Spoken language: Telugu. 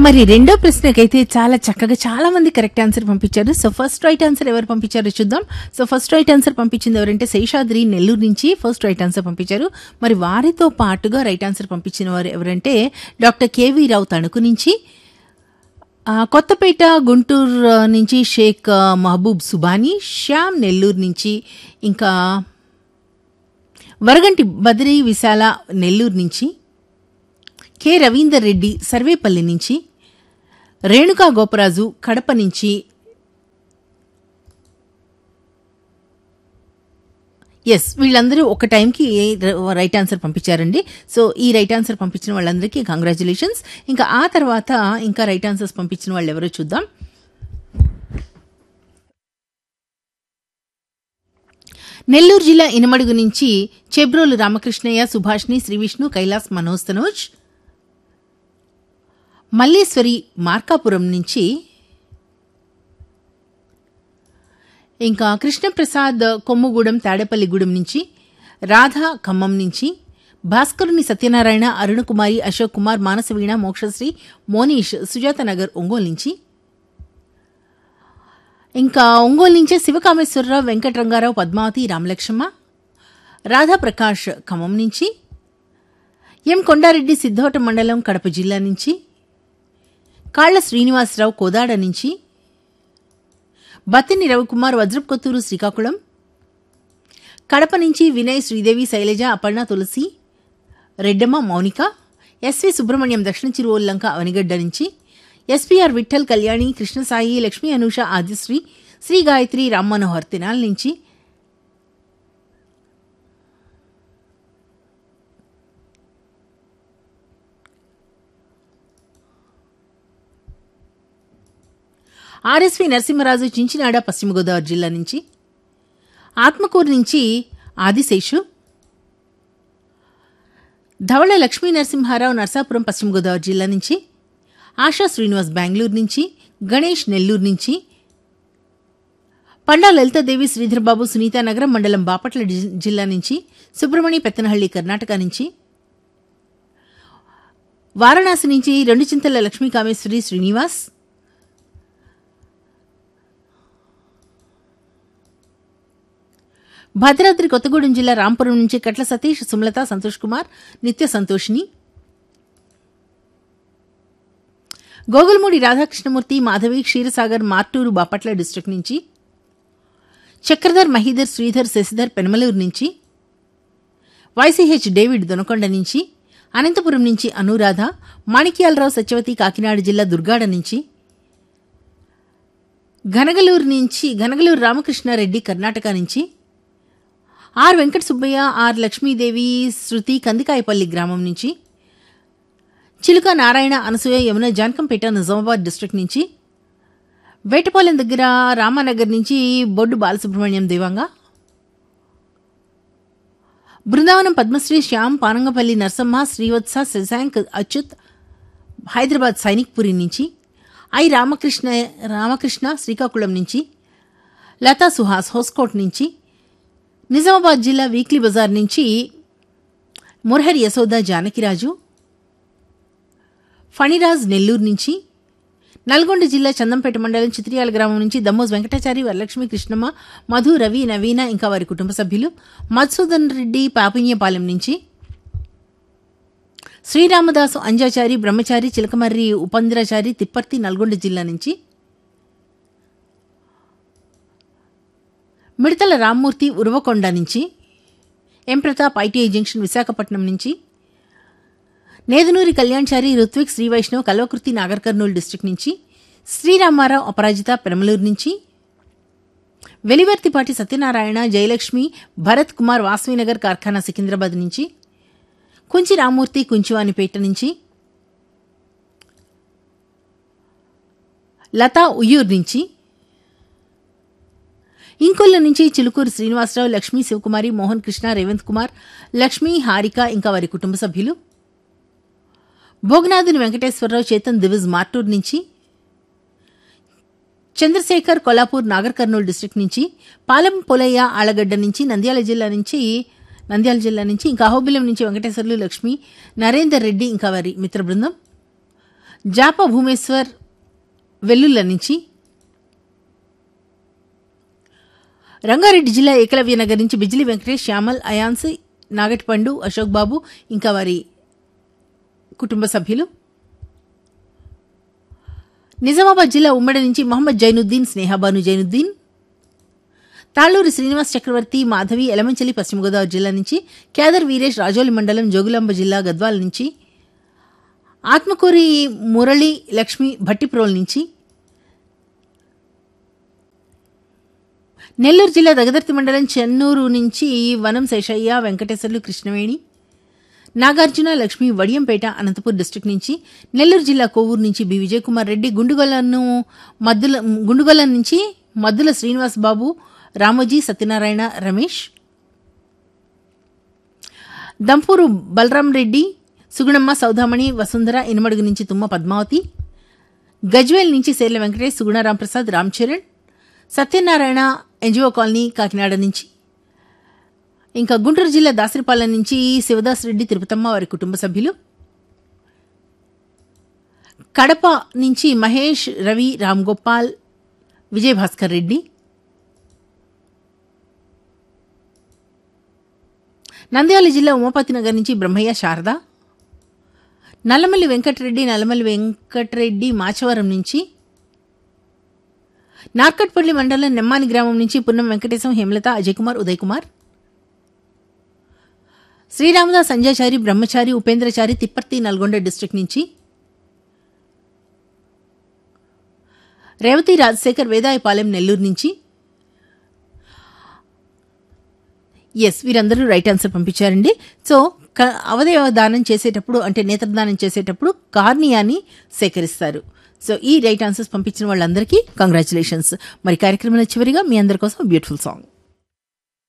మరి రెండో ప్రశ్నకైతే చాలా చక్కగా చాలా మంది కరెక్ట్ ఆన్సర్ పంపించారు సో ఫస్ట్ రైట్ ఆన్సర్ ఎవరు పంపించారో చూద్దాం సో ఫస్ట్ రైట్ ఆన్సర్ పంపించింది ఎవరంటే శేషాద్రి నెల్లూరు నుంచి ఫస్ట్ రైట్ ఆన్సర్ పంపించారు మరి వారితో పాటుగా రైట్ ఆన్సర్ పంపించిన వారు ఎవరంటే డాక్టర్ కేవీ రావు తణుకు నుంచి ఆ, కొత్తపేట గుంటూరు ఆ, నుంచి షేక్ ఆ, మహబూబ్ సుబానీ శ్యామ్ నెల్లూరు నుంచి ఇంకా వరగంటి బద్రీ విశాల నెల్లూరు నుంచి కె రవీందర్ రెడ్డి సర్వేపల్లి నుంచి రేణుకా గోపరాజు కడప నుంచి ఎస్ వీళ్ళందరూ ఒక టైంకి రైట్ ఆన్సర్ పంపించారండి సో ఈ రైట్ ఆన్సర్ పంపించిన వాళ్ళందరికీ కంగ్రాచులేషన్స్ ఇంకా ఆ తర్వాత ఇంకా రైట్ ఆన్సర్స్ పంపించిన వాళ్ళు ఎవరో చూద్దాం నెల్లూరు జిల్లా ఇనమడుగు నుంచి చెబ్రోలు రామకృష్ణయ్య సుభాష్ని శ్రీవిష్ణు కైలాస్ మనోజ్ తనోజ్ మల్లేశ్వరి మార్కాపురం నుంచి ఇంకా కృష్ణప్రసాద్ కొమ్ముగూడెం తాడేపల్లిగూడెం నుంచి రాధా ఖమ్మం నుంచి భాస్కరుని సత్యనారాయణ అరుణకుమారి అశోక్ కుమార్ మానసవీణ మోక్షశ్రీ మోనీష్ సుజాత నగర్ ఒంగోలు నుంచి ఇంకా ఒంగోలు నుంచే శివకామేశ్వరరావు వెంకటరంగారావు పద్మావతి రామలక్ష్మ రాధాప్రకాష్ ఖమ్మం నుంచి ఎం కొండారెడ్డి సిద్ధోట మండలం కడప జిల్లా నుంచి కాళ్ల శ్రీనివాసరావు కోదాడ నుంచి బత్తిని రవికుమార్ వజ్రపుకొత్తూరు శ్రీకాకుళం కడప నుంచి వినయ్ శ్రీదేవి శైలజ అపర్ణ తులసి రెడ్డమ్మ మౌనిక ఎస్వి సుబ్రహ్మణ్యం దక్షిణ చిరువల్లంక అవనిగడ్డ నుంచి ఎస్పీఆర్ విఠల్ కళ్యాణి కృష్ణసాయి లక్ష్మీ అనూష ఆదిశ్రీ శ్రీ గాయత్రి రామ్ మనోహర్ తినాల్ నుంచి ఆర్ఎస్వి నరసింహరాజు చించినాడ పశ్చిమ గోదావరి జిల్లా నుంచి ఆత్మకూరు నుంచి ఆదిశేషు ధవళ లక్ష్మీ నరసింహారావు నర్సాపురం పశ్చిమ గోదావరి జిల్లా నుంచి ఆశా శ్రీనివాస్ బెంగళూరు నుంచి గణేష్ నెల్లూరు నుంచి పండా లలితాదేవి శ్రీధర్బాబు సునీతానగరం మండలం బాపట్ల జి- జిల్లా నుంచి సుబ్రహ్మణ్య పెత్తనహళ్లి కర్ణాటక నుంచి వారణాసి నుంచి రెండు చింతల లక్ష్మీ కామేశ్వరి శ్రీనివాస్ భద్రాద్రి కొత్తగూడెం జిల్లా రాంపురం నుంచి కట్ల సతీష్ సుమలత సంతోష్ కుమార్ నిత్య సంతోషిని గోగులమూడి రాధాకృష్ణమూర్తి మాధవి క్షీరసాగర్ మార్టూరు బాపట్ల డిస్టిక్ నుంచి చక్రధర్ మహీధర్ శ్రీధర్ శశిధర్ పెనమలూరు నుంచి వైసీహెచ్ డేవిడ్ దొనకొండ నుంచి అనంతపురం నుంచి అనురాధ మాణిక్యాలరావు సత్యవతి కాకినాడ జిల్లా దుర్గాడ నుంచి ఘనగలూరు నుంచి ఘనగలూరు రామకృష్ణారెడ్డి కర్ణాటక నుంచి ఆర్ వెంకట సుబ్బయ్య ఆర్ లక్ష్మీదేవి శృతి కందికాయపల్లి గ్రామం నుంచి చిలుక నారాయణ అనసూయ యమున జానకంపేట నిజామాబాద్ డిస్ట్రిక్ట్ నుంచి వేటపాలెం దగ్గర రామానగర్ నుంచి బొడ్డు బాలసుబ్రహ్మణ్యం దేవంగా బృందావనం పద్మశ్రీ శ్యామ్ పానంగపల్లి నరసమ్మ శ్రీవత్స శశాంక్ అచ్యుత్ హైదరాబాద్ సైనిక్పురి నుంచి ఐ రామకృష్ణ రామకృష్ణ శ్రీకాకుళం నుంచి లతా సుహాస్ హోస్కోట్ నుంచి నిజామాబాద్ జిల్లా వీక్లీ బజార్ నుంచి మురహరి యశోద జానకిరాజు ఫణిరాజ్ నెల్లూరు నుంచి నల్గొండ జిల్లా చందంపేట మండలం చిత్రియాల గ్రామం నుంచి దమ్మోజ్ వెంకటాచారి వరలక్ష్మి కృష్ణమ్మ మధు రవి నవీన ఇంకా వారి కుటుంబ సభ్యులు మధుసూదన్ రెడ్డి పాపిన్యపాలెం నుంచి శ్రీరామదాసు అంజాచారి బ్రహ్మచారి చిలకమర్రి ఉపంద్రాచారి తిప్పర్తి నల్గొండ జిల్లా నుంచి మిడతల రామ్మూర్తి ఉరవకొండ నుంచి M Pratap ITI junction Visakhapatnam నుంచి నేదునూరి కళ్యాణ్చారి రుత్విక్ శ్రీ వైష్ణవ్ కల్వకృతి నాగర్ కర్నూలు డిస్టిక్ నుంచి శ్రీరామారావు అపరాజిత పెనమలూరు నుంచి వెలివర్తిపాటి సత్యనారాయణ జయలక్ష్మి భరత్ కుమార్ వాసవినగర్ కార్ఖానా సికింద్రాబాద్ నుంచి కుంచి రామ్మూర్తి కుంచివానిపేట నుంచి లతా ఉయ్యూర్ నుంచి ఇంకొల్ల నుంచి చిలుకూరు శ్రీనివాసరావు లక్ష్మీ శివకుమారి మోహన్ కృష్ణ రేవంత్ కుమార్ లక్ష్మీ హారిక ఇంకా వారి కుటుంబ సభ్యులు భోగనాథుని వెంకటేశ్వరరావు చేతన్ దివిజ్ మార్టూర్ నుంచి చంద్రశేఖర్ కొల్లాపూర్ నాగర్ కర్నూలు డిస్టిక్ నుంచి పాలెం పొలయ్య ఆళ్లగడ్డ నుంచి నంద్యాల జిల్లా నుంచి నంద్యాల జిల్లా నుంచి ఇంకా అహోబిలం నుంచి వెంకటేశ్వర్లు లక్ష్మి నరేందర్ రెడ్డి ఇంకా వారి మిత్ర బృందం జాప భూమేశ్వర్ వెల్లుల్ల నుంచి రంగారెడ్డి జిల్లా ఏకలవ్య నగర్ నుంచి బిజిలి వెంకటేష్ శ్యామల్ అయాన్స్ నాగటిపండు అశోక్ బాబు ఇంకా వారి కుటుంబ సభ్యులు నిజామాబాద్ జిల్లా ఉమ్మడి నుంచి మహమ్మద్ జైనుద్దీన్ స్నేహాబాను జైనుద్దీన్ తాళ్లూరి శ్రీనివాస్ చక్రవర్తి మాధవి ఎలమంచలి పశ్చిమ గోదావరి జిల్లా నుంచి కేదర్ వీరేష్ రాజోలి మండలం జోగులాంబ జిల్లా గద్వాల నుంచి ఆత్మకూరి మురళి లక్ష్మి భట్టిప్రోల్ నుంచి నెల్లూరు జిల్లా దగదర్తి మండలం చెన్నూరు నుంచి వనం శేషయ్య వెంకటేశ్వర్లు కృష్ణవేణి నాగార్జున లక్ష్మి వడియంపేట అనంతపూర్ డిస్టిక్ నుంచి నెల్లూరు జిల్లా కోవూరు నుంచి బి విజయకుమార్ రెడ్డి గుండుగొలను మద్దుల గుండుగొల నుంచి మద్దుల శ్రీనివాస్ బాబు రామోజీ సత్యనారాయణ రమేష్ దంపూరు బలరాం రెడ్డి సుగుణమ్మ సౌదామణి వసుంధర ఇనుమడుగు నుంచి తుమ్మ పద్మావతి గజ్వేల్ నుంచి సేర్ల వెంకటేష్ సుగుణరాం ప్రసాద్ రామ్ చరణ్ సత్యనారాయణ ఎన్జిఓ కాలనీ కాకినాడ నుంచి ఇంకా గుంటూరు జిల్లా దాసరిపాలెం నుంచి శివదాస్ రెడ్డి తిరుపతమ్మ వారి కుటుంబ సభ్యులు కడప నుంచి మహేష్ రవి రామ్ గోపాల్ విజయభాస్కర్ రెడ్డి నంద్యాల జిల్లా ఉమాపతి నగర్ నుంచి బ్రహ్మయ్య శారద నల్లమల్లి వెంకటరెడ్డి నల్లమల్లి వెంకటరెడ్డి మాచవరం నుంచి నార్కట్పల్లి మండలం నెమ్మాని గ్రామం నుంచి పున్నం వెంకటేశం హేమలత అజయ్ కుమార్ ఉదయ్ కుమార్ శ్రీరామదాస్ సంజయచారి బ్రహ్మచారి ఉపేంద్రచారి తిప్పర్తి నల్గొండ డిస్టిక్ నుంచి రేవతి రాజశేఖర్ వేదాయపాలెం నెల్లూరు నుంచి ఎస్ వీరందరూ రైట్ ఆన్సర్ పంపించారండి సో క- అవయవ దానం చేసేటప్పుడు అంటే నేత్రదానం చేసేటప్పుడు కార్నియాని సేకరిస్తారు సో ఈ రైట్ ఆన్సర్స్ పంపించిన వాళ్ళందరికీ కంగ్రాచులేషన్స్ మరి కార్యక్రమంలో చివరిగా మీ అందరి కోసం బ్యూటిఫుల్ సాంగ్